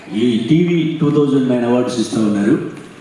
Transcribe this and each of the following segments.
ఈ TV two thousand nine awards ఇస్తూ ఉన్నారు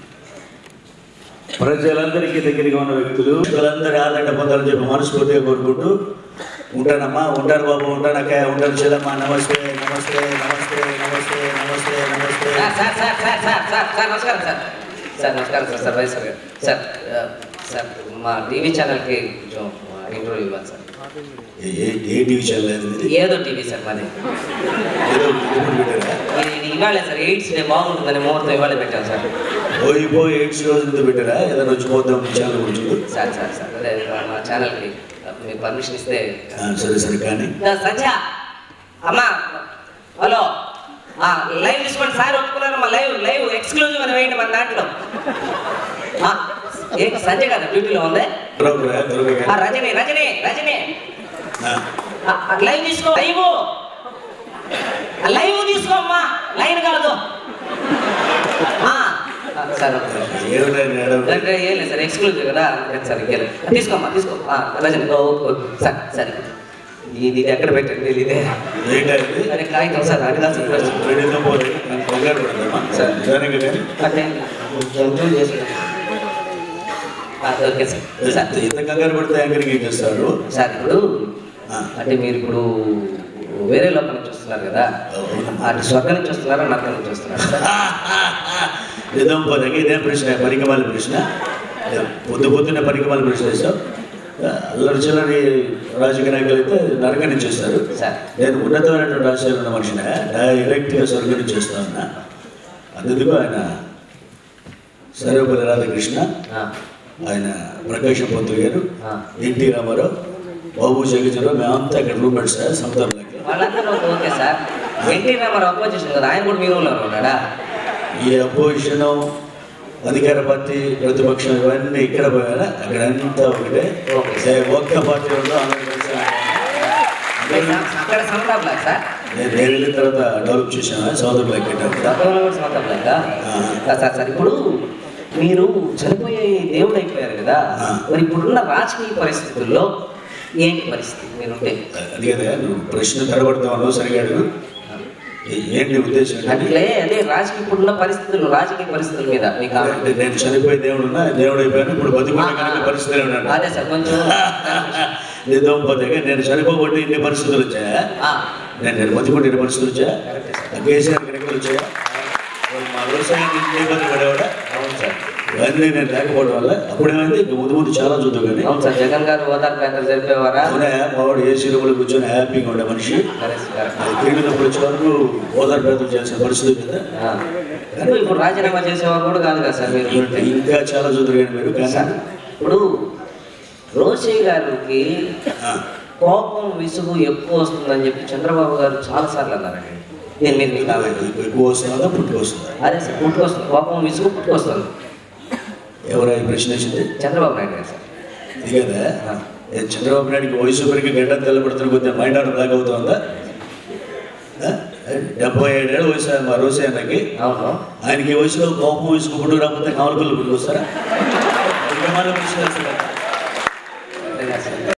ప్రజలందరికీ దగ్గరగా ఉన్న వ్యక్తులు ప్రజలందరి ఆదరణ పొందాలని చెప్పి మనస్ఫూర్తిగా కోరుకుంటూ ఉంటానమ్మా ఉంటాను బాబు ఉంటానక్క ఉంటాను చెల్లమ్మ నమస్తే నమస్తే నమస్తే నమస్తే నమస్తే నమస్తే sir sir sir sir sir sir sir నమస్కారం సార్ సార్ నమస్కారం సార్ సార్ వైఎస్ గారు సార్ ఆ, సార్ మా టీవీ ఛానల్కి కొంచెం ఇంటర్వ్యూ ఇవ్వాలి సార్ ఏ- ఏ- ఏ టీవీ ఛానల్ ఇది ఏదో టీవీ సార్ మాది ఏదో ఇప్పుడు పెట్టారా ఇది ఇది ఇవాళే సార్ ఎయిడ్స్ డే బాగుంటుందని ముహూర్తం ఇవాళ పెట్టాను సార్ పోయి పోయి ఎయిడ్స్ రోజు ముందు పెట్టారా ఏదైనా వచ్చి పోతాం ఛానల్ గురించి సార్ సార్ సార్ అదే మా ఛానల్కి మీరు పర్మిషన్ ఇస్తే ఆ, సరే సరే కానీ ఆ, సంధ్య అమ్మా హలో ఆ, లైవ్ తీసుకోండి సార్ ఒప్పుకున్నారు మా లైవ్ లైవ్ ఎక్స్క్లూజివ్ అని వేయండి మన దాంట్లో ఆ, ఏ సంజయ్ కదా డ్యూటీలో ఉంది త్వరగా, త్వరగా. ఆ, రజని రజని రజని ఆ, ఆ, ఆ, లైవ్ తీసుకో లైవ్ ఆ, లైవ్ తీసుకో అమ్మా లైన్ కాదు ఆ, ఆ, సార్ ఒక్క నిమిషం. ఏమిటా మేడం? అంటే ఏం లేదు సార్ ఎక్స్క్లూజివ్ కదా అందుకని సార్ ఇంకేం లేదు. తీసుకోమ్మా తీసుకో ఆ, రజని ఓ, ఓ, సార్ సరే ఇది ఇది ఎక్కడ పెట్టండి ఇదే ఏంటా ఇది? అరే కాగితం సార్ అడగాల్సిన ప్రశ్న రెడీగా పోయి, నేను కంగారు పడతామా? సరే. నిదానంగా కానీ. అంటే కొంచెం చేసి ఆ, ఓకే సార్ సార్ ఎంత- ఎంత కంగారు పడితే యాంకరింగ్ ఏం చేస్తారు సార్ ఇప్పుడు ఆ. అంటే మీరు ఇప్పుడు వేరే లోకం నుంచి వస్తున్నారు కదా అటు స్వర్గం నుంచి వస్తున్నారా నరకం నుంచి వస్తున్నారా సార్? నిజం పదకి ఇదే ప్రశ్న పరికమాల ప్రశ్న పొద్దు పొద్దున్న పరికమాల ప్రశ్న వేశాం అల్లరి చిల్లరి రాజకీయ నాయకులు అయితే నరకం నుంచి చేస్తారు సార్. నేను ఉన్నతమైనటువంటి ఆశయాలు ఉన్న మనిషిని డైరెక్ట్గా స్వర్గం నుంచి చేస్తా ఉన్నా అందుకు ఆయన సర్వపల్లి రాధాకృష్ణ ఆ, ఆయన ప్రకాశం పంతులు గారు ఆ. ఎన్టీ రామారావు బాబు జగజరావు మేమంతా ఇక్కడ రూమ్మేట్స్ సముద్రంలోకి వాళ్ళందరూ okay sir NT Rama Rao opposition కదా ఆయన కూడా మీ ఊళ్ళో ఉన్నాడా ఈ అపోజిషన్ అధికార పార్టీ ప్రతిపక్షం ఇవన్నీ ఇక్కడ పోయారా అక్కడ అంతా ఒకటే ఓకే. ఏ ఒక్క పార్టీ ఉందో అందరూ కలిసి అక్కడ అక్కడ సమంతా బ్లాక్ సార్ నేను నేను వెళ్ళిన తర్వాత డెవలప్ చేశాను సౌదర్ బ్లాక్ పెట్టాను గతంలో కూడా సమంతా బ్లాక్ సార్ సార్ ఇప్పుడు మీరు చనిపోయే దేవుడు అయిపోయారు కదా ఆ. మరి ఇప్పుడున్న రాజకీయ పరిస్థితుల్లో ఏంటి పరిస్థితి మీరుంటే అది కదా నువ్వు ప్రశ్న తడబడతా ఉన్నావు సరిగా అడుగు ఏ- ఏంటి ఉద్దేశం ఏంటి? అట్లే అదే రాజకీయ ఇప్పుడున్న పరిస్థితులు రాజకీయ పరిస్థితుల మీద మీకు ఆ- అంటే నేను చనిపోయి దేవుడు ఉన్నా దేవుడు అయిపోయాను ఇప్పుడు బతుకున్న కనుక పరిస్థితులు ఉన్నాను అదే సార్ కొంచెం నిజం పోతే నేను చనిపోబట్టి ఇన్ని పరిస్థితులు వచ్చాయా ఆ, నేను నేను బతుకుంటే ఇన్ని పరిస్థితులు వచ్చాయా కరెక్టే సార్. ఆ కేసీఆర్ ఎక్కడ వచ్చాయా మరి మా వ్యవసాయం ఇబ్బంది పడేవాడా అవును సార్ ఇవన్నీ నేను లేకపోవడం వల్ల అప్పుడేమైంది ఇంకా ముందు ముందు చాలా చూద్దాం కానీ అవును సార్ జగన్ గారు ఓదార్పు యాత్ర జరిపేవారా అవునా మావాడు ఏసీ రూమ్లో కూర్చొని హ్యాపీగా ఉండే మనిషి కరెక్ట్ కరెక్ట్. అది తిరిగినప్పుడు వచ్చే వరకు ఓదార్ పేదలు చేయాల్సిన పరిస్థితి కదా ఆ. ఇప్పుడు ఇప్పుడు రాజీనామా చేసేవారు కూడా కాదు కదా సార్ మీరు ఇంకా- ఇంకా చాలా చూద్దరు కానీ మీరు కానీ సార్ ఇప్పుడు రోషయ్య గారికి ఆ, కోపం విసుగు ఎక్కువ వస్తుందని చెప్పి చంద్రబాబు గారు చాలా సార్లు అన్నారండి నేను మీరు మీకు కామెంట్ ఎక్కువ వస్తుందా పుట్టుకు వస్తుందా అదే సార్ పుట్టుకొస్తుంది కోపం విసుగు పుట్టుకొస్తుంది ఎవరు ఈ ప్రశ్న వచ్చింది చంద్రబాబు నాయుడు గారు సార్ ఇది కదా ఏ చంద్రబాబు నాయుడికి వయసు పెరిగి గడ్డ తెల్లబడుతున్న కొద్దిగా మైండ్ ఆర్డర్ దాకా అవుతుందా ఆ? డెబ్బై ఏడేళ్ళు వయసు మా రోజే అన్నకి అవును ఆయనకి ఈ వయసులో కోపం వయసుకు పుట్టుకు రాకపోతే కావలపల్లి పుట్టుకొస్తారా ప్రశ్న వేస్తున్నారు. అదే కదా సార్